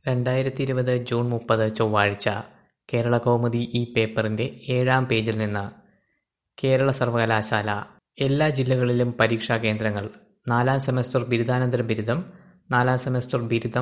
രണ്ടായിരത്തി ഇരുപത് ജൂൺ മുപ്പത് ചൊവ്വാഴ്ച കേരളകൗമുദി ഈ പേപ്പറിന്റെ ഏഴാം പേജിൽ നിന്ന് കേരള സർവകലാശാല എല്ലാ ജില്ലകളിലും പരീക്ഷാ കേന്ദ്രങ്ങൾ നാലാം സെമസ്റ്റർ ബിരുദാനന്തര ബിരുദം നാലാം സെമസ്റ്റർ ബിരുദം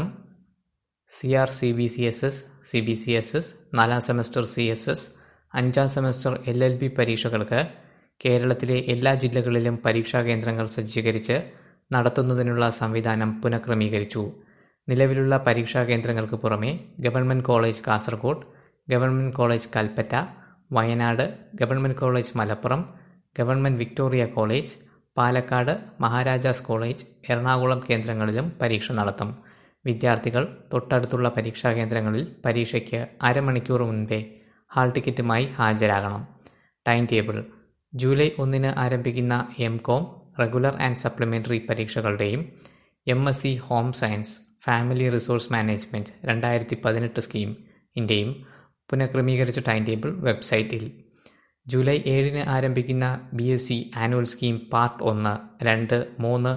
C R C B C S S C B C S S നാലാം സെമസ്റ്റർ സി എസ് എസ് അഞ്ചാം സെമസ്റ്റർ എൽ എൽ ബി പരീക്ഷകൾക്ക് കേരളത്തിലെ എല്ലാ ജില്ലകളിലും പരീക്ഷാ കേന്ദ്രങ്ങൾ സജ്ജീകരിച്ച് നടത്തുന്നതിനുള്ള സംവിധാനം പുനഃക്രമീകരിച്ചു നിലവിലുള്ള പരീക്ഷാ കേന്ദ്രങ്ങൾക്ക് പുറമെ government college Kasaragod government college Kalpetta Wayanad government college Malappuram government Victoria college Palakkad Maharajas college Ernakulam കേന്ദ്രങ്ങളിലും പരീക്ഷ നടത്തും വിദ്യാർത്ഥികൾ തൊട്ടടുത്തുള്ള പരീക്ഷാ കേന്ദ്രങ്ങളിൽ പരീക്ഷയ്ക്ക് അരമണിക്കൂർ മുൻപേ ഹാൾ ടിക്കറ്റുമായി ഹാജരാകണം ടൈം ടേബിൾ ജൂലൈ ഒന്നിന് ആരംഭിക്കുന്ന M Com regular and supplementary പരീക്ഷകളുടെയും M S C home science family resource management രണ്ടായിരത്തി പതിനെട്ട് സ്കീമിൻ്റെയും പുനഃക്രമീകരിച്ച ടൈം ടേബിൾ വെബ്സൈറ്റിൽ ജൂലൈ ഏഴിന് ആരംഭിക്കുന്ന B S C annual scheme part ഒന്ന് രണ്ട് മൂന്ന്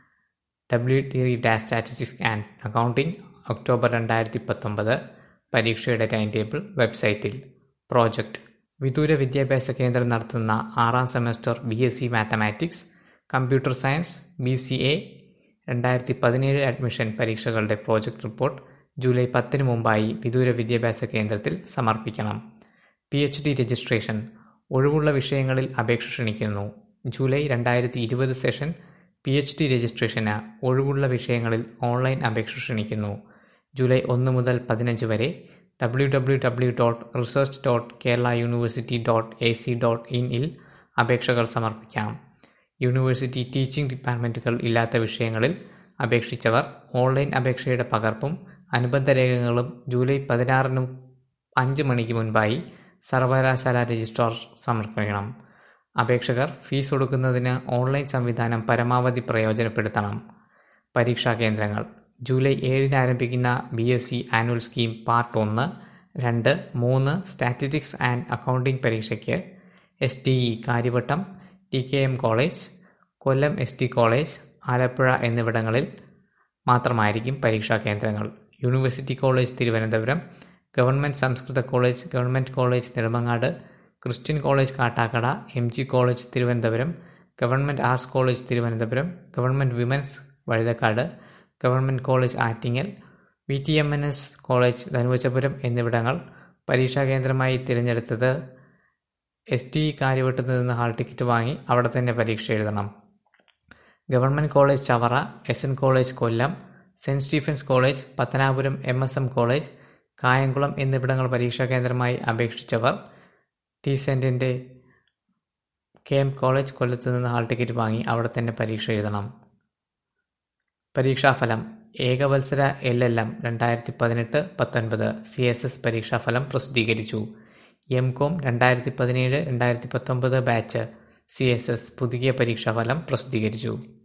W T dash statistics and accounting October രണ്ടായിരത്തി പത്തൊമ്പത് പരീക്ഷയുടെ ടൈം ടേബിൾ വെബ്സൈറ്റിൽ പ്രോജക്റ്റ് വിദൂര വിദ്യാഭ്യാസ കേന്ദ്രം നടത്തുന്ന ആറാം semester B S C mathematics computer science B C A രണ്ടായിരത്തി പതിനേഴ് അഡ്മിഷൻ പരീക്ഷകളുടെ പ്രോജക്റ്റ് റിപ്പോർട്ട് ജൂലൈ പത്തിന് മുമ്പായി വിദൂര വിദ്യാഭ്യാസ കേന്ദ്രത്തിൽ സമർപ്പിക്കണം പി എച്ച് ഡി രജിസ്ട്രേഷൻ ഒഴിവുള്ള വിഷയങ്ങളിൽ അപേക്ഷ ക്ഷണിക്കുന്നു ജൂലൈ രണ്ടായിരത്തി ഇരുപത് സെഷൻ പി എച്ച് ഡി രജിസ്ട്രേഷന് ഒഴിവുള്ള വിഷയങ്ങളിൽ ഓൺലൈൻ അപേക്ഷ ക്ഷണിക്കുന്നു ജൂലൈ ഒന്ന് മുതൽ പതിനഞ്ച് വരെ W W W dot research dot Kerala university dot A C dot ഇനിൽ അപേക്ഷകൾ സമർപ്പിക്കാം യൂണിവേഴ്സിറ്റി ടീച്ചിംഗ് ഡിപ്പാർട്ട്മെൻറ്റുകൾ ഇല്ലാത്ത വിഷയങ്ങളിൽ അപേക്ഷിച്ചവർ ഓൺലൈൻ അപേക്ഷയുടെ പകർപ്പും അനുബന്ധ രേഖകളും ജൂലൈ പതിനാറിനും അഞ്ച് മണിക്ക് മുൻപായി സർവകലാശാല രജിസ്ട്രാർ സമർപ്പിക്കണം അപേക്ഷകർ ഫീസ് ഒടുക്കുന്നതിന് ഓൺലൈൻ സംവിധാനം പരമാവധി പ്രയോജനപ്പെടുത്തണം പരീക്ഷാ കേന്ദ്രങ്ങൾ ജൂലൈ ഏഴിന് ആരംഭിക്കുന്ന B S C annual scheme part ഒന്ന് രണ്ട് മൂന്ന് സ്റ്റാറ്റിസ്റ്റിക്സ് ആൻഡ് അക്കൗണ്ടിംഗ് പരീക്ഷയ്ക്ക് S T E Karyavattom T K M college Kollam S T college Alappuzha എന്നിവിടങ്ങളിൽ മാത്രമായിരിക്കും പരീക്ഷാ കേന്ദ്രങ്ങൾ യൂണിവേഴ്സിറ്റി കോളേജ് തിരുവനന്തപുരം ഗവൺമെൻറ് സംസ്കൃത college government college Nedumangad Christian college Kattakada M G college Thiruvananthapuram government arts college Thiruvananthapuram government women's Vazhuthacaud government college Attingal V T M N S college Dhanuvachapuram എന്നിവിടങ്ങൾ പരീക്ഷാ കേന്ദ്രമായി തിരഞ്ഞെടുത്തത് S T കാര്യവട്ടത്തു നിന്ന് ഹാൾ ടിക്കറ്റ് വാങ്ങി അവിടെ തന്നെ പരീക്ഷ എഴുതണം government college Chavara S N college Kollam saint Stephen's college Pathanapuram M S M college Kayamkulam എന്നിവിടങ്ങൾ പരീക്ഷാ കേന്ദ്രമായി അപേക്ഷിച്ചവർ ടി സെൻറ്റിൻ്റെ കെ എം കോളേജ് കൊല്ലത്ത് നിന്ന് ഹാൾ ടിക്കറ്റ് വാങ്ങി അവിടെ തന്നെ പരീക്ഷ എഴുതണം പരീക്ഷാഫലം ഏകവത്സര എൽ എൽ എം രണ്ടായിരത്തി പതിനെട്ട് പത്തൊൻപത് സി എസ് എസ് പരീക്ഷാഫലം പ്രസിദ്ധീകരിച്ചു എം കോം രണ്ടായിരത്തി പതിനേഴ് രണ്ടായിരത്തി പത്തൊമ്പത് ബാച്ച് സി എസ് എസ് പുതുക്കിയ പരീക്ഷാഫലം പ്രസിദ്ധീകരിച്ചു